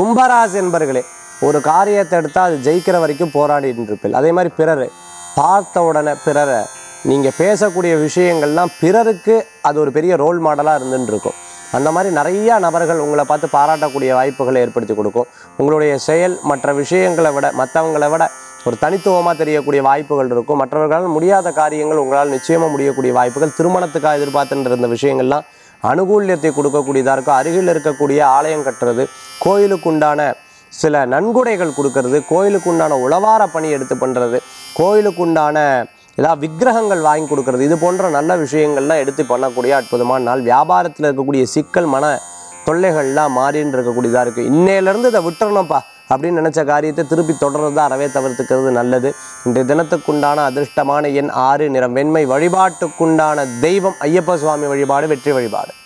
கும்பராசி என்பர்களே ஒரு காரியத்தை எடுத்தால் அது ஜெயிக்கிற வரைக்கும் போராடிட்டு இருப்பீர்கள் அதே மாதிரி பிறர் பார்த்த உடனே பிறரை நீங்கள் பேசக்கூடிய விஷயங்கள்லாம் பிறருக்கு அது ஒரு பெரிய ரோல் மாடலாக இருந்துட்டு இருக்கும் அந்த மாதிரி நிறையா நபர்கள் உங்களை பார்த்து பாராட்டக்கூடிய வாய்ப்புகளை ஏற்படுத்தி கொடுக்கும் உங்களுடைய செயல் மற்ற விஷயங்களை விட மற்றவங்களை விட ஒரு தனித்துவமாக தெரியக்கூடிய வாய்ப்புகள் இருக்கும் மற்றவர்களால் முடியாத காரியங்கள் உங்களால் நிச்சயமாக முடியக்கூடிய வாய்ப்புகள் திருமணத்துக்காக எதிர்பார்த்துட்டு இருந்த விஷயங்கள்லாம் அனுகூல்யத்தை கொடுக்கக்கூடியதாக இருக்கும் அருகில் இருக்கக்கூடிய ஆலயம் கட்டுறது கோயிலுக்கு உண்டான சில நன்கொடைகள் கொடுக்கறது கோயிலுக்கு உண்டான உளவார பணி எடுத்து பண்ணுறது கோயிலுக்கு உண்டான ஏதாவது விக்கிரகங்கள் வாங்கி கொடுக்கறது இது போன்ற நல்ல விஷயங்கள்லாம் எடுத்து பண்ணக்கூடிய அற்புதமான நாள் வியாபாரத்தில் இருக்கக்கூடிய சிக்கல் மன தொல்லைகள்லாம் மாறின்னு இருக்கக்கூடியதாக இருக்குது இன்னையிலேருந்து இதை விட்டுறணும்ப்பா அப்படின்னு நினச்ச காரியத்தை திருப்பி தொடர்றது அறவே தவிர்த்துக்கிறது நல்லது இன்றைய தினத்துக்குண்டான அதிர்ஷ்டமான எண் ஆறு நிறம் வெண்மை வழிபாட்டுக்குண்டான தெய்வம் ஐயப்ப சுவாமி வழிபாடு வெற்றி வழிபாடு